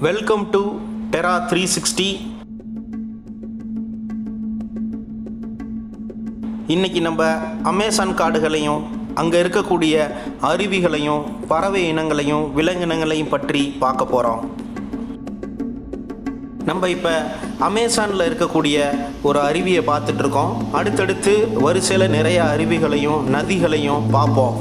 Welcome to terra three sixty இன்னைக்கு நம்ம Amazon காடுகளையும் அங்கே இருக்கக்கூடிய அருவிகளையும் பறவை இனங்களையும் விலங்கினங்களையும் பற்றி பார்க்க போகிறோம் நம்ம இப்போ அமேசானில் இருக்கக்கூடிய ஒரு அருவியை பார்த்துட்டு இருக்கோம் அடுத்தடுத்து வரிசையில் நிறைய அருவிகளையும் நதிகளையும் பார்ப்போம்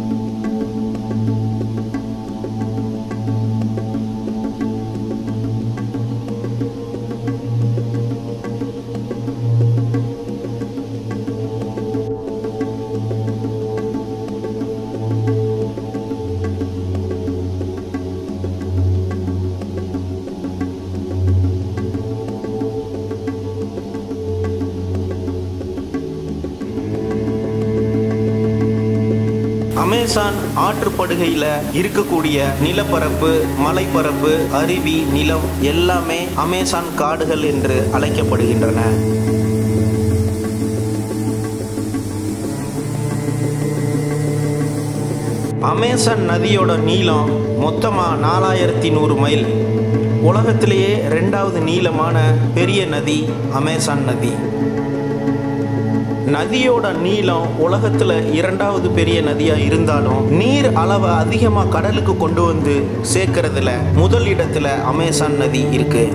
அமேசான் ஆற்றுப்படுகையில் இருக்கக்கூடிய நிலப்பரப்பு மலைப்பரப்பு அருவி நிலம் எல்லாமே அமேசான் காடுகள் என்று அழைக்கப்படுகின்றன அமேசான் நதியோட நீளம் மொத்தமாக நாலாயிரத்தி நூறு மைல் உலகத்திலேயே ரெண்டாவது நீளமான பெரிய நதி அமேசான் நதி நதியோட நீளம் உலகத்துல இரண்டாவது பெரிய நதியா இருந்தாலும் நீர் அளவை அதிகமா கடலுக்கு கொண்டு வந்து சேர்க்கறதுல முதல் இடத்துல அமேசான் நதி இருக்கு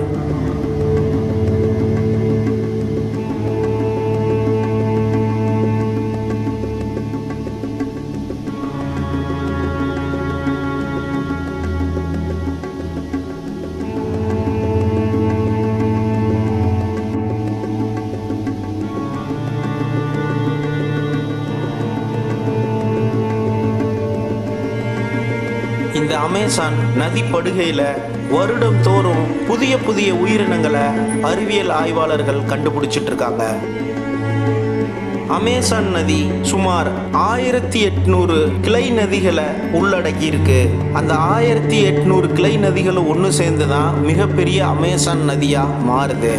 இந்த அமேசான் நதி படுகையில் வருடம் தோறும் புதிய புதிய உயிரினங்களை அறிவியல் ஆய்வாளர்கள் கண்டுபிடிச்சிட்டு இருக்காங்க அமேசான் நதி சுமார் ஆயிரத்தி எட்நூறு கிளை நதிகளை உள்ளடக்கி இருக்கு அந்த ஆயிரத்தி எட்நூறு கிளை நதிகளும் ஒன்று சேர்ந்து தான் மிகப்பெரிய அமேசான் நதியா மாறுது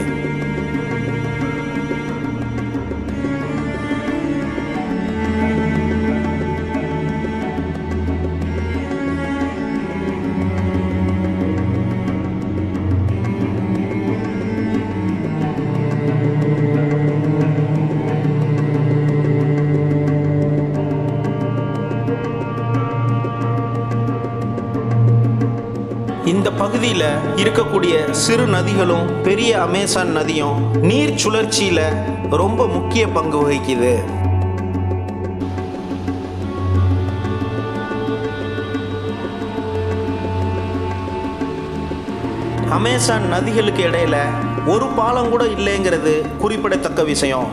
இந்த பகுதியில் இருக்கக்கூடிய சிறு நதிகளும் பெரிய அமேசான் நதியும் நீர் சுழற்சியில் ரொம்ப முக்கிய பங்கு வகிக்குது அமேசான் நதிகளுக்கு இடையில ஒரு பாலம் கூட இல்லைங்கிறது குறிப்பிடத்தக்க விஷயம்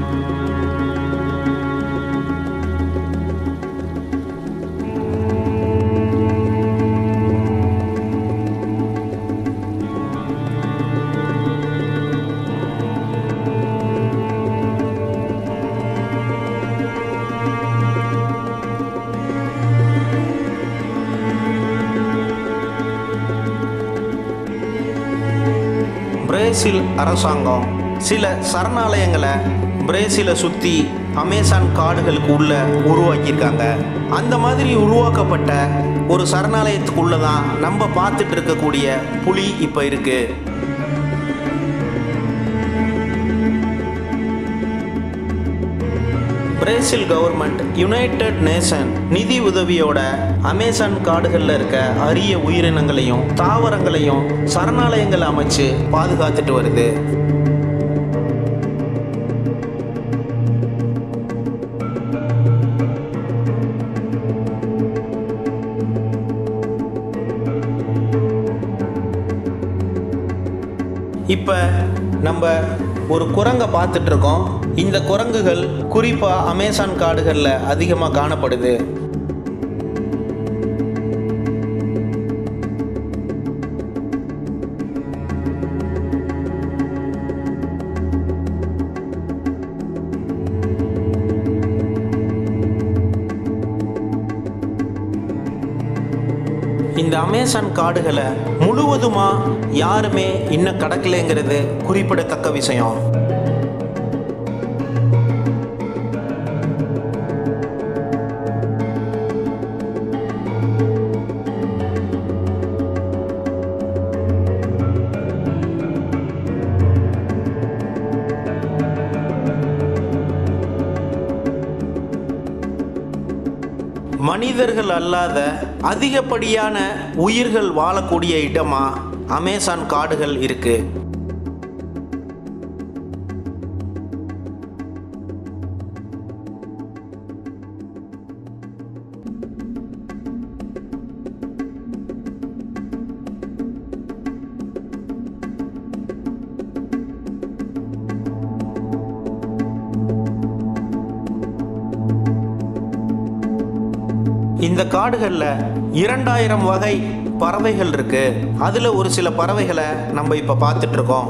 பிரேசில் அரசாங்கம் சில சரணாலயங்களை பிரேசிலை சுற்றி அமேசான் காடுகளுக்கு உள்ள உருவாக்கியிருக்காங்க அந்த மாதிரி உருவாக்கப்பட்ட ஒரு சரணாலயத்துக்குள்ள தான் நம்ம பார்த்துட்டு இருக்கக்கூடிய புலி இப்போ இருக்கு பிரேசில் கவர்மெண்ட் யுனைடெட் நேஷன் நிதி உதவியோட அமேசான் காடுகளில் இருக்க அரிய உயிரினங்களையும் தாவரங்களையும் சரணாலயங்கள் அமைச்சு பாதுகாத்துட்டு வருது இப்போ நம்ம ஒரு குரங்கை பார்த்துட்டு இருக்கோம் இந்த குரங்குகள் குறிப்பாக அமேசான் காடுகளில் அதிகமாக காணப்படுது இந்த அமேசான் காடுகளை முழுவதுமா யாருமே இன்னும் கடக்கலைங்கிறது குறிப்பிடத்தக்க விஷயம் மனிதர்கள் அல்லாத அதிகப்படியான உயிர்கள் வாழக்கூடிய இடமா அமேசான் காடுகள் இருக்கு இந்த காடுகளில் இரண்டாயிரம் வகை பறவைகள் இருக்கு அதுல ஒரு சில பறவைகளை நம்ம இப்ப பார்த்துட்டு இருக்கோம்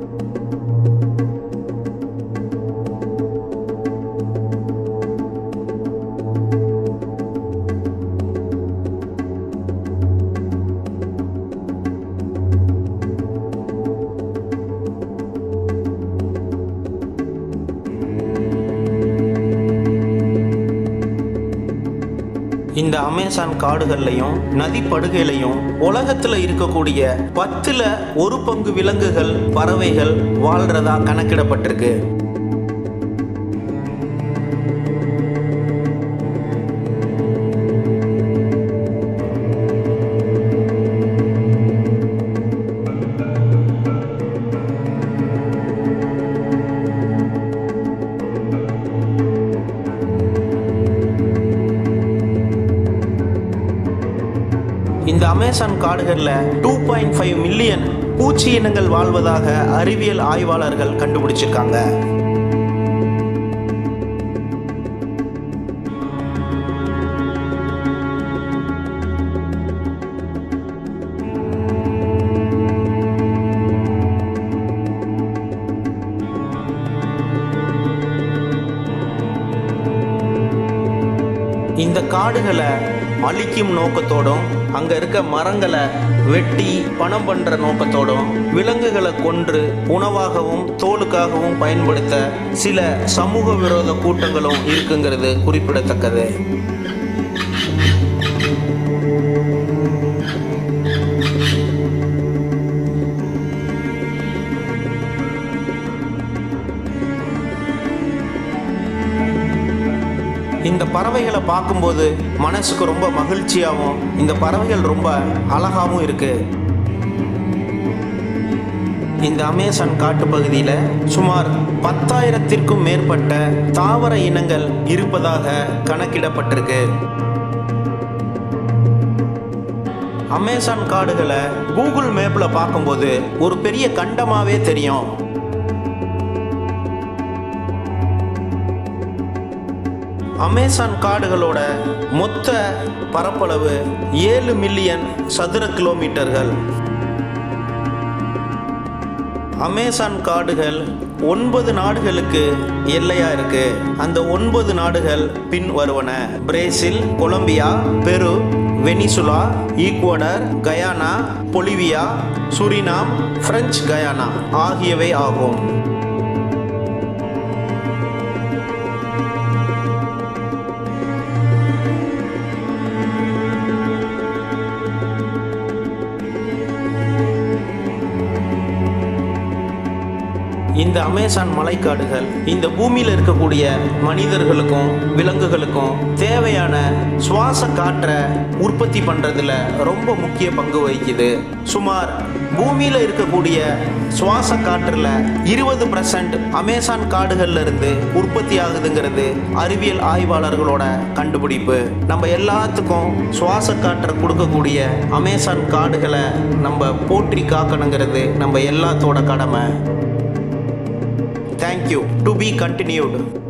இந்த அமேசான் காடுகள்லையும் நதிப்படுகையிலையும் உலகத்துல இருக்கக்கூடிய பத்துல ஒரு பங்கு விலங்குகள் பறவைகள் வாழ்றதா கணக்கிடப்பட்டிருக்கு இந்த அமேசான் காடுகளில் டூ பாயிண்ட் ஃபைவ் மில்லியன் பூச்சி இனங்கள் வாழ்வதாக அறிவியல் ஆய்வாளர்கள் கண்டுபிடிச்சிருக்காங்க இந்த காடுகளை அழிக்கும் நோக்கத்தோடும் அங்க இருக்க மரங்களை வெட்டி பணம் பண்ற நோக்கத்தோடும் விலங்குகளை கொன்று உணவாகவும் தோலுக்காகவும் பயன்படுத்த சில சமூக விரோத கூட்டங்களும் இருக்குங்கிறது குறிப்பிடத்தக்கது இந்த பறவைகளை பார்க்கும்போது மனசுக்கு ரொம்ப மகிழ்ச்சியாகவும் இந்த பறவைகள் ரொம்ப அழகாகவும் இருக்கு இந்த அமேசான் காட்டுப்பகுதியில் சுமார் பத்தாயிரத்திற்கும் மேற்பட்ட தாவர இனங்கள் இருப்பதாக கணக்கிடப்பட்டிருக்கு அமேசான் காடுகளை கூகுள் மேப்பில் பார்க்கும்போது ஒரு பெரிய கண்டமாவே தெரியும் அமேசான் காடுகளோட மொத்த பரப்பளவு ஏழு மில்லியன் சதுர கிலோமீட்டர்கள் அமேசான் காடுகள் ஒன்பது நாடுகளுக்கு எல்லையா இருக்கு அந்த ஒன்பது நாடுகள் பின் வருவன Brazil Colombia Peru Venezuela Ecuador Guyana Bolivia Suriname French Guiana ஆகியவை ஆகும் இந்த அமேசான் மலைக்காடுகள் இந்த பூமியில் இருக்கக்கூடிய மனிதர்களுக்கும் விலங்குகளுக்கும் தேவையான சுவாச காற்றை உற்பத்தி பண்றதுல ரொம்ப முக்கிய பங்கு வகிக்குது சுமார் பூமியில இருக்கக்கூடிய சுவாச காற்றுல இருபது பர்சன்ட் அமேசான் காடுகள்ல இருந்து உற்பத்தி ஆகுதுங்கிறது அறிவியல் ஆய்வாளர்களோட கண்டுபிடிப்பு நம்ம எல்லாத்துக்கும் சுவாச காற்றை கொடுக்கக்கூடிய அமேசான் காடுகளை நம்ம போற்றி காக்கணுங்கிறது நம்ம எல்லாத்தோட கடமை Thank you. To be continued.